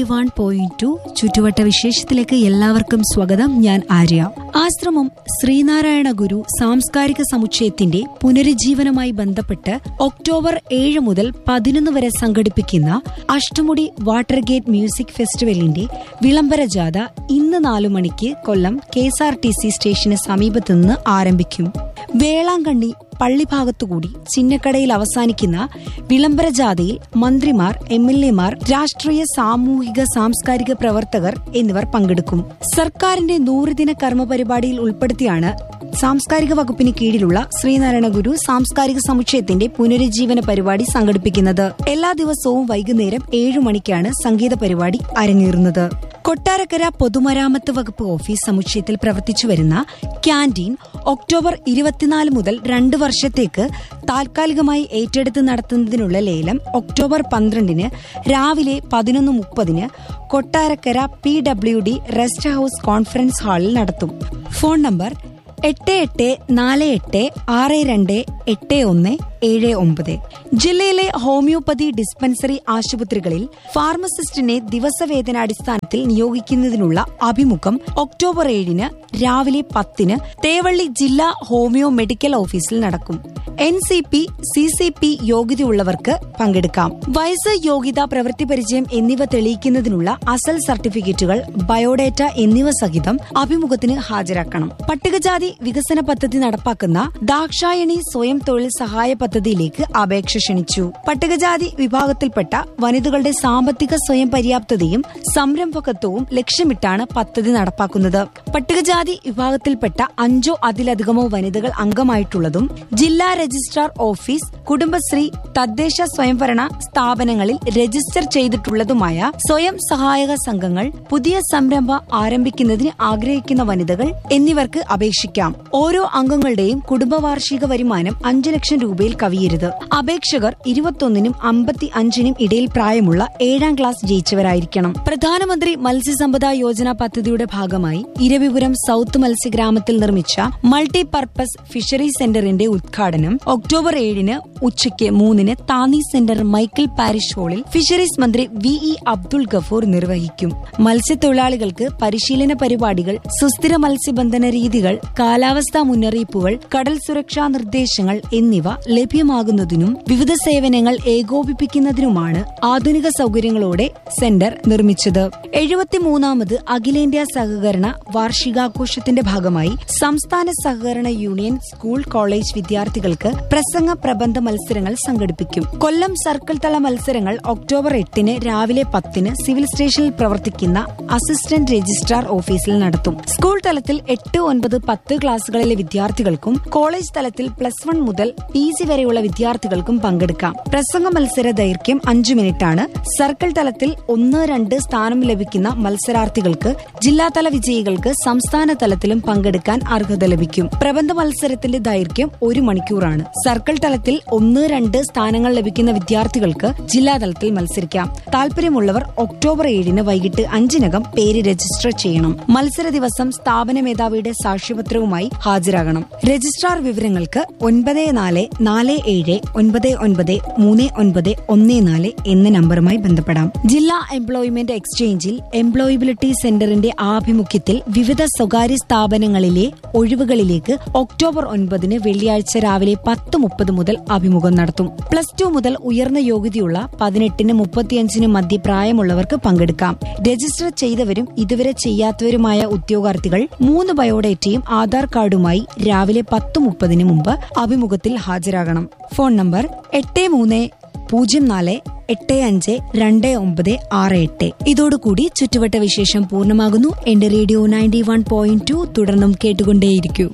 one point two ചുറ്റുവട്ട വിശേഷത്തിലേക്ക് എല്ലാവർക്കും സ്വാഗതം ഞാൻ ആര്യ ആശ്രമം ശ്രീനാരായണ ഗുരു സാംസ്കാരിക സമുച്ചയത്തിന്റെ പുനരുജ്ജീവനവുമായി ബന്ധപ്പെട്ട് ഒക്ടോബർ ഏഴ് മുതൽ പതിനൊന്ന് വരെ സംഘടിപ്പിക്കുന്ന അഷ്ടമുടി വാട്ടർ ഗേറ്റ് മ്യൂസിക് ഫെസ്റ്റിവലിന്റെ വിളംബര ജാഥ ഇന്ന് നാലു മണിക്ക് Kollam K S R T C സ്റ്റേഷന് സമീപത്തുനിന്ന് ആരംഭിക്കും വേളാങ്കണ്ണി പള്ളിഭാഗത്തുകൂടി ചിന്നക്കടയിൽ അവസാനിക്കുന്ന വിളംബര ജാഥയിൽ മന്ത്രിമാർ എം എൽ എമാർ രാഷ്ട്രീയ സാമൂഹിക സാംസ്കാരിക പ്രവർത്തകർ എന്നിവർ പങ്കെടുക്കും സർക്കാരിന്റെ നൂറുദിന കർമ്മ പരിപാടിയിൽ ഉൾപ്പെടുത്തിയാണ് സാംസ്കാരിക വകുപ്പിന് കീഴിലുള്ള ശ്രീനാരായണ ഗുരു സാംസ്കാരിക സമുച്ചയത്തിന്റെ പുനരുജ്ജീവന പരിപാടി സംഘടിപ്പിക്കുന്നത് എല്ലാ ദിവസവും വൈകുന്നേരം ഏഴു മണിക്കാണ് സംഗീത പരിപാടി അരങ്ങേറുന്നത് കൊട്ടാരക്കര പൊതുമരാമത്ത് വകുപ്പ് ഓഫീസ് സമുച്ചയത്തിൽ പ്രവർത്തിച്ചുവരുന്ന ക്യാന്റീൻ ഒക്ടോബർ ഇരുപത്തിനാല് മുതൽ രണ്ട് വർഷത്തേക്ക് താൽക്കാലികമായി ഏറ്റെടുത്ത് നടത്തുന്നതിനുള്ള ലേലം ഒക്ടോബർ പന്ത്രണ്ടിന് രാവിലെ പതിനൊന്ന് മുപ്പതിന് Kottarakkara P W D rest house conference ഹാളിൽ നടത്തും ഫോൺ നമ്പർ എട്ട് എട്ട് നാല് എട്ട് ആറ് രണ്ട് എട്ട് ഒന്ന് ഏഴ് ഒമ്പത് ജില്ലയിലെ ഹോമിയോപ്പതി ഡിസ്പെൻസറി ആശുപത്രികളിൽ ഫാർമസിസ്റ്റിനെ ദിവസവേതനാടിസ്ഥാനത്തിൽ നിയോഗിക്കുന്നതിനുള്ള അഭിമുഖം ഒക്ടോബർ ഏഴിന് രാവിലെ പത്തിന് തേവള്ളി ജില്ലാ ഹോമിയോ മെഡിക്കൽ ഓഫീസിൽ നടക്കും N C P C C P യോഗ്യതയുള്ളവർക്ക് പങ്കെടുക്കാം വയസ്സ് യോഗ്യത പ്രവൃത്തി പരിചയം എന്നിവ തെളിയിക്കുന്നതിനുള്ള അസൽ സർട്ടിഫിക്കറ്റുകൾ ബയോഡേറ്റ എന്നിവ സഹിതം അഭിമുഖത്തിന് ഹാജരാക്കണം പട്ടികജാതി വികസന പദ്ധതി നടപ്പാക്കുന്ന ദാക്ഷായണി സ്വയം തൊഴിൽ സഹായ പദ്ധതിയിലേക്ക് അപേക്ഷ ക്ഷണിച്ചു പട്ടികജാതി വിഭാഗത്തിൽപ്പെട്ട വനിതകളുടെ സാമ്പത്തിക സ്വയം പര്യാപ്തതയും സംരംഭകത്വവും ലക്ഷ്യമിട്ടാണ് പദ്ധതി നടപ്പാക്കുന്നത് പട്ടികജാതി വിഭാഗത്തിൽപ്പെട്ട അഞ്ചോ അതിലധികമോ വനിതകൾ അംഗമായിട്ടുള്ളതും ജില്ലാ രജിസ്ട്രാർ ഓഫീസ് കുടുംബശ്രീ തദ്ദേശ സ്വയംഭരണ സ്ഥാപനങ്ങളിൽ രജിസ്റ്റർ ചെയ്തിട്ടുള്ളതുമായ സ്വയം സഹായക സംഘങ്ങൾ പുതിയ സംരംഭം ആരംഭിക്കുന്നതിന് ആഗ്രഹിക്കുന്ന വനിതകൾ എന്നിവർക്ക് അപേക്ഷിക്കാം ഓരോ അംഗങ്ങളുടെയും കുടുംബവാർഷിക വരുമാനം അഞ്ചു ലക്ഷം രൂപയിൽ കവിയരുത് അപേക്ഷകർ ഇരുപത്തൊന്നിനും അമ്പത്തി അഞ്ചിനും ഇടയിൽ പ്രായമുള്ള ഏഴാം ക്ലാസ് ജയിച്ചവരായിരിക്കണം പ്രധാനമന്ത്രി മത്സ്യസമ്പദ യോജന പദ്ധതിയുടെ ഭാഗമായി ഇരവിപുരം സൌത്ത് മത്സ്യഗ്രാമത്തിൽ നിർമ്മിച്ച മൾട്ടി പർപ്പസ് ഫിഷറി സെന്ററിന്റെ ഉദ്ഘാടനം ഒക്ടോബർ ഏഴിന് ഉച്ചയ്ക്ക് മൂന്നിന് താന്നി സെന്റർ മൈക്കിൾ പാരിഷ് ഹാളിൽ ഫിഷറീസ് മന്ത്രി വി ഇ അബ്ദുൾ ഗഫൂർ നിർവഹിക്കും മത്സ്യത്തൊഴിലാളികൾക്ക് പരിശീലന പരിപാടികൾ സുസ്ഥിര മത്സ്യബന്ധന രീതികൾ കാലാവസ്ഥാ മുന്നറിയിപ്പുകൾ കടൽ സുരക്ഷാ നിർദ്ദേശങ്ങൾ എന്നിവ ലഭ്യമാകുന്നതിനും വിവിധ സേവനങ്ങൾ ഏകോപിപ്പിക്കുന്നതിനുമാണ് ആധുനിക സൗകര്യങ്ങളോടെ സെന്റർ നിർമ്മിച്ചത് എഴുപത്തിമൂന്നാമത് അഖിലേന്ത്യാ സഹകരണ വാർഷികാഘോഷത്തിന്റെ ഭാഗമായി സംസ്ഥാന സഹകരണ യൂണിയൻ സ്കൂൾ കോളേജ് വിദ്യാർത്ഥികൾക്ക് പ്രസംഗ പ്രബന്ധ മത്സരങ്ങൾ സംഘടിപ്പിക്കും കൊല്ലം സർക്കിൾ തല മത്സരങ്ങൾ ഒക്ടോബർ എട്ടിന് രാവിലെ പത്തിന് സിവിൽ സ്റ്റേഷനിൽ പ്രവർത്തിക്കുന്ന അസിസ്റ്റന്റ് രജിസ്ട്രാർ ഓഫീസിൽ നടത്തും സ്കൂൾ തലത്തിൽ എട്ട് ഒൻപത് പത്ത് ക്ലാസുകളിലെ വിദ്യാർത്ഥികൾക്കും കോളേജ് തലത്തിൽ പ്ലസ് വൺ മുതൽ പി ജി വരെയുള്ള വിദ്യാർത്ഥികൾക്കും പങ്കെടുക്കാം പ്രസംഗ മത്സര ദൈർഘ്യം അഞ്ചു മിനിറ്റാണ് സർക്കിൾ തലത്തിൽ ഒന്ന് രണ്ട് സ്ഥാനം ലഭിക്കുന്ന മത്സരാർത്ഥികൾക്ക് ജില്ലാതല വിജയികൾക്ക് സംസ്ഥാന തലത്തിലും പങ്കെടുക്കാൻ അർഹത ലഭിക്കും പ്രബന്ധ മത്സരത്തിന്റെ ദൈർഘ്യം ഒരു മണിക്കൂറാണ് സർക്കിൾ തലത്തിൽ ഒന്ന് രണ്ട് സ്ഥാനങ്ങൾ ലഭിക്കുന്ന വിദ്യാർത്ഥികൾക്ക് ജില്ലാതലത്തിൽ മത്സരിക്കാം താല്പര്യമുള്ളവർ ഒക്ടോബർ ഏഴിന് വൈകിട്ട് അഞ്ചിനകം പേര് രജിസ്റ്റർ ചെയ്യണം മത്സര ദിവസം സ്ഥാപന മേധാവിയുടെ സാക്ഷ്യപത്രവുമായി ഹാജരാകണം രജിസ്ട്രാർ വിവരങ്ങൾക്ക് ഒൻപത് നാല് നാല് ഏഴ് ഒൻപത് ഒൻപത് മൂന്ന് ഒൻപത് ഒന്ന് നാല് എന്ന നമ്പറുമായി ബന്ധപ്പെടാം ജില്ലാ എംപ്ലോയ്മെന്റ് എക്സ്ചേഞ്ചിൽ എംപ്ലോയബിലിറ്റി സെന്ററിന്റെ ആഭിമുഖ്യത്തിൽ വിവിധ സ്വകാര്യ സ്ഥാപനങ്ങളിലെ ഒഴിവുകളിലേക്ക് ഒക്ടോബർ ഒൻപതിന് വെള്ളിയാഴ്ച രാവിലെ പത്ത് മുപ്പത് മുതൽ അഭിമുഖം നടത്തും പ്ലസ് ടു മുതൽ ഉയർന്ന യോഗ്യതയുള്ള പതിനെട്ടിന് മുപ്പത്തിയഞ്ചിന് മധ്യപ്രായമുള്ളവർക്ക് പങ്കെടുക്കാം രജിസ്റ്റർ ചെയ്തവരും ഇതുവരെ ചെയ്യാത്തവരുമായ ഉദ്യോഗാർത്ഥികൾ മൂന്ന് ബയോഡേറ്റയും ആധാർ കാർഡുമായി രാവിലെ പത്ത് മുപ്പതിന് മുമ്പ് അഭിമുഖത്തിൽ ഹാജരാകണം ഫോൺ നമ്പർ എട്ട് മൂന്ന് പൂജ്യം നാല് എട്ട് അഞ്ച് രണ്ട് ഒമ്പത് ആറ് എട്ട് ഇതോടുകൂടി ചുറ്റുവട്ട വിശേഷം പൂർണ്ണമാകുന്നു എന്റെ radio ninety one point two തുടർന്നും കേട്ടുകൊണ്ടേയിരിക്കൂ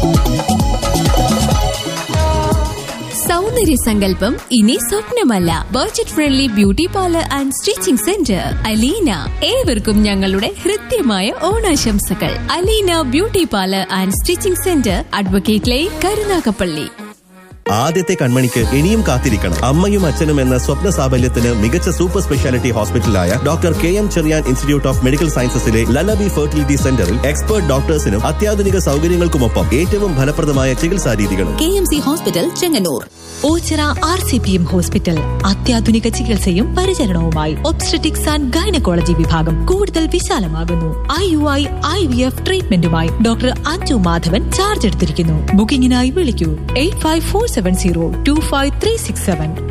സൗന്ദര്യ സങ്കല്പം ഇനി സ്വപ്നമല്ല budget friendly beauty parlour and stitching centre Aleena ഏവർക്കും ഞങ്ങളുടെ ഹൃദ്യമായ ഓണാശംസകൾ Aleena beauty parlour and stitching centre advocate line Karunagappally ആദ്യത്തെ കൺമണിക്ക് ഇനിയും കാത്തിരിക്കണം അമ്മയും അച്ഛനും എന്ന സ്വപ്ന സാഫല്യത്തിന് മികച്ച സൂപ്പർ സ്പെഷ്യാലിറ്റി ഹോസ്പിറ്റലായ doctor K M Cherian institute of medical സയൻസസിലെ ലലബി ഫെർട്ടിലിറ്റി സെന്ററിൽ എക്സ്പേർട്ട് ഡോക്ടേഴ്സിനും അത്യാധുനിക സൗകര്യങ്ങൾക്കുമൊപ്പം ഏറ്റവും ഫലപ്രദമായ ചികിത്സാ രീതികളും K M C hospital Chengannur Oachira R C P M hospital അത്യാധുനിക ചികിത്സയും പരിചരണവുമായി ഒബ്സ്ട്രറ്റിക്സ് ആൻഡ് ഗൈനക്കോളജി വിഭാഗം കൂടുതൽ വിശാലമാകുന്നു I U I I V F ട്രീറ്റ്മെന്റുമായി ഡോക്ടർ അഞ്ജു മാധവൻ ചാർജ് എടുത്തിരിക്കുന്നു ബുക്കിംഗിനായി വിളിക്കൂ eight five four seven zero two five three six seven